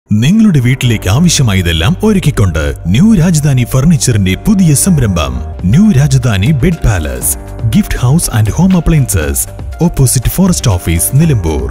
നിങ്ങളുടെ വീട്ടിലേക്ക് ആവശ്യമായതെല്ലാം ഒരുക്കിക്കൊണ്ട് ന്യൂ രാജധാനി ഫർണിച്ചറിന്റെ പുതിയ സംരംഭം new Rajadhani bed palace gift house and home appliances opposite forest office Nilambur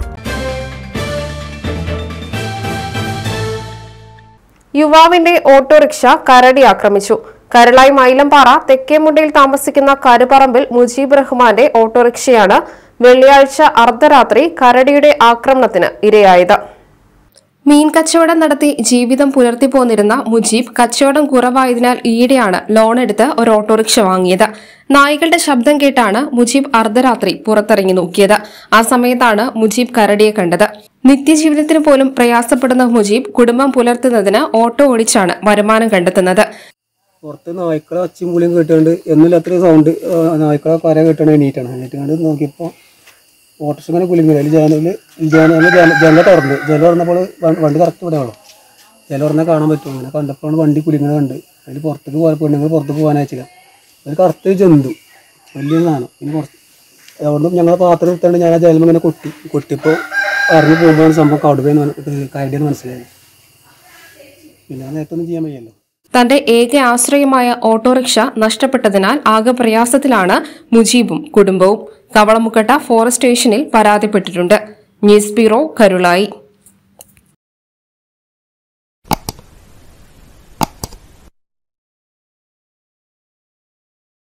യുവാവിന്റെ ഓട്ടോറിക്ഷ കരടി ആക്രമിച്ചു കരളായി മൈലമ്പാറ തെക്കേമുണ്ടയിൽ താമസിക്കുന്ന കരുപറമ്പിൽ മുജീബ് റഹ്മാന്റെ ഓട്ടോറിക്ഷയാണ് വെള്ളിയാഴ്ച അർദ്ധരാത്രി കരടിയുടെ ആക്രമണത്തിന് ഇരയായത് മീൻ കച്ചവടം നടത്തി ജീവിതം പുലർത്തി പോന്നിരുന്ന മുജീബ് കച്ചവടം കുറവായതിനാൽ ഈയിടെയാണ് ലോൺ എടുത്ത് ഒരു ഓട്ടോറിക്ഷ വാങ്ങിയത് നായ്ക്കളുടെ ശബ്ദം കേട്ടാണ് മുജീബ് അർദ്ധരാത്രി പുറത്തിറങ്ങി നോക്കിയത് ആ സമയത്താണ് മുജീബ് കരടിയെ കണ്ടത് നിത്യജീവിതത്തിന് പോലും പ്രയാസപ്പെടുന്ന മുജീബ് കുടുംബം പുലർത്തുന്നതിന് ഓട്ടോ ഓടിച്ചാണ് വരുമാനം കണ്ടെത്തുന്നത് പുറത്ത് നായ്ക്കളെ ഒച്ചയും പുളിയും കേട്ടുകൊണ്ട് എന്നില്ലാത്തൊരു സൗണ്ട് നായ്ക്കളെ കര കേട്ടാണ് എണീറ്റാണ് എണീറ്റ് കണ്ട് നോക്കിയപ്പോൾ ഓട്ടോസ് ഇങ്ങനെ കുലുങ്ങി അതിൽ ജനല് ജനല് ജന ജനല തുറന്ന് ജനൽ തുറന്നപ്പോൾ വ- വണ്ടി കറക്റ്റ് ഇവിടെ ആണോ ജനൽ തുറന്നാൽ കാണാൻ പറ്റും അങ്ങനെ കണ്ടപ്പോഴാണ് വണ്ടി കുലുങ്ങുന്നത് കണ്ട് അതിൽ പുറത്തേക്ക് പോകാൻ പെണ്ണുങ്ങൾ പുറത്തേക്ക് പോകാൻ അയച്ചില്ല ഒരു കറുത്ത ജന്തു വലിയ സാധനം പിന്നെ പുറത്ത് അതുകൊണ്ട് ഞങ്ങളെ പാത്രം എടുത്തുകൊണ്ട് ഞാൻ ആ ജലം ഇങ്ങനെ കൊട്ടി കൊട്ടിയപ്പോൾ ഇറങ്ങി പോകുമ്പോഴാണ് സംഭവം കടുവയെന്ന് കരടിയെന്ന് മനസ്സിലായത് പിന്നെ ആ നേരത്തൊന്നും ചെയ്യാൻ വയ്യല്ലോ തന്റെ ഏക ആശ്രയമായ ഓട്ടോറിക്ഷ നഷ്ടപ്പെട്ടതിനാൽ ആകെ പ്രയാസത്തിലാണ് മുജീബും കുടുംബവും കവളമുക്കട്ട ഫോറസ്റ്റ് സ്റ്റേഷനിൽ പരാതിപ്പെട്ടിട്ടുണ്ട് ന്യൂസ് ബ്യൂറോ കരുളായി